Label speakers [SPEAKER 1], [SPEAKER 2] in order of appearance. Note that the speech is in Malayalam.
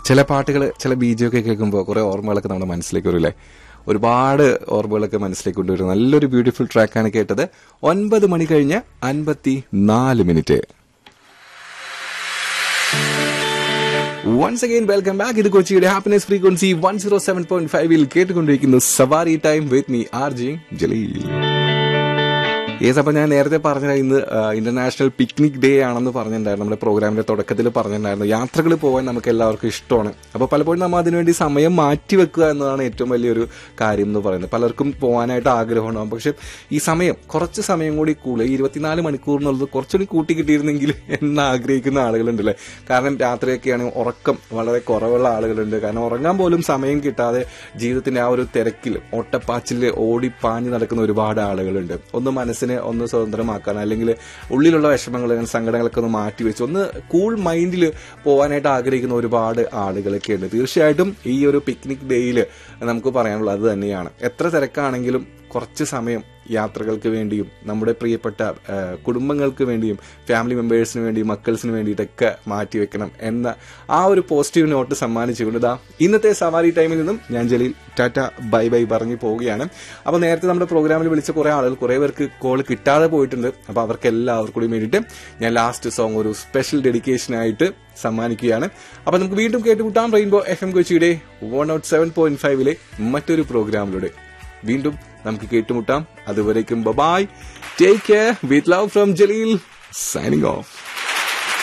[SPEAKER 1] ചില പാട്ടുകൾ ചില ബീജമൊക്കെ കേൾക്കുമ്പോൾ കുറെ ഓർമ്മകളൊക്കെ നമ്മുടെ മനസ്സിലേക്ക് വരില്ലേ ഒരുപാട് ഓർമ്മകളൊക്കെ മനസ്സിലേക്ക് കൊണ്ടുവരും നല്ലൊരു ബ്യൂട്ടിഫുൾ ട്രാക്കാണ് കേട്ടത് ഒൻപത് മണി കഴിഞ്ഞ് അൻപത്തി നാല് minute once again welcome back ഇത് കൊച്ചിയുടെ happiness frequency one zero seven point ഫൈവിൽ കേട്ടുകൊണ്ടിരിക്കുന്നു Savari time with me R J Jaleel yes അപ്പൊ ഞാൻ നേരത്തെ പറഞ്ഞ ഇന്ന് ഇന്റർനാഷണൽ പിക്നിക് ഡേ ആണെന്ന് പറഞ്ഞിട്ടുണ്ടായിരുന്നു നമ്മുടെ പ്രോഗ്രാമിന്റെ തുടക്കത്തിൽ പറഞ്ഞിട്ടുണ്ടായിരുന്നു യാത്രകൾ പോകാൻ നമുക്ക് എല്ലാവർക്കും ഇഷ്ടമാണ് അപ്പൊ പലപ്പോഴും നമ്മൾ അതിനുവേണ്ടി സമയം മാറ്റി വെക്കുക എന്നതാണ് ഏറ്റവും വലിയൊരു കാര്യം എന്ന് പറയുന്നത് പലർക്കും പോകാനായിട്ട് ആഗ്രഹമുണ്ടാകും പക്ഷെ ഈ സമയം കുറച്ച് സമയം കൂടി കൂടുതൽ ഇരുപത്തിനാല് മണിക്കൂർ എന്നുള്ളത് കുറച്ചുകൂടി കൂട്ടി കിട്ടിയിരുന്നെങ്കിൽ എന്ന് ആഗ്രഹിക്കുന്ന ആളുകളുണ്ടല്ലേ കാരണം രാത്രിയൊക്കെയാണെങ്കിൽ ഉറക്കം വളരെ കുറവുള്ള ആളുകളുണ്ട് കാരണം ഉറങ്ങാൻ പോലും സമയം കിട്ടാതെ ജീവിതത്തിന്റെ ആ ഒരു തിരക്കിൽ ഓട്ടപ്പാച്ചിൽ ഓടിപ്പാഞ്ഞ് നടക്കുന്ന ഒരുപാട് ആളുകളുണ്ട് ഒന്ന് മനസ്സിനെ ഒന്ന് സ്വതന്ത്രമാക്കാൻ അല്ലെങ്കിൽ ഉള്ളിലുള്ള വിഷമങ്ങൾ സങ്കടങ്ങളൊക്കെ ഒന്ന് മാറ്റി വെച്ച് ഒന്ന് കൂൾ മൈൻഡിൽ പോകാനായിട്ട് ആഗ്രഹിക്കുന്ന ഒരുപാട് ആളുകളൊക്കെ ഉണ്ട് തീർച്ചയായിട്ടും ഈ ഒരു പിക്നിക് ഡേയിൽ നമുക്ക് പറയാനുള്ളത് അത് തന്നെയാണ് എത്ര തിരക്കാണെങ്കിലും കുറച്ച് സമയം യാത്രകൾക്ക് വേണ്ടിയും നമ്മുടെ പ്രിയപ്പെട്ട ആ, കുടുംബങ്ങൾക്ക് വേണ്ടിയും ഫാമിലി മെമ്പേഴ്സിന് വേണ്ടിയും മക്കൾസിന് വേണ്ടിയിട്ടൊക്കെ മാറ്റി വെക്കണം എന്ന ആ ഒരു പോസിറ്റീവ് നോട്ട് സമ്മാനിച്ചുകൊണ്ട് ഇതാ ഇന്നത്തെ സവാരി ടൈമിൽ നിന്നും ഞാൻ ജലീൽ ടാറ്റ ബൈ ബൈ പറഞ്ഞു പോവുകയാണ് അപ്പോൾ നേരത്തെ നമ്മുടെ പ്രോഗ്രാമിൽ വിളിച്ച കുറേ ആളുകൾ കുറേ പേർക്ക് കോൾ കിട്ടാതെ പോയിട്ടുണ്ട് അപ്പോൾ അവർക്ക് എല്ലാവർക്കും കൂടി വേണ്ടിയിട്ട് ഞാൻ ലാസ്റ്റ് സോങ് ഒരു സ്പെഷ്യൽ ഡെഡിക്കേഷൻ ആയിട്ട് സമ്മാനിക്കുകയാണ് അപ്പോൾ നമുക്ക് വീണ്ടും കേട്ടുകൂട്ടാം റെയിൻബോ എഫ് എം കൊച്ചിയുടെ വൺ ഔട്ട് സെവൻ പോയിന്റ് ഫൈവിലെ മറ്റൊരു പ്രോഗ്രാമിലൂടെ വീണ്ടും നമുക്ക് കേട്ടുമുട്ടാം അതുവരേക്കും bye take care with love from Jaleel signing of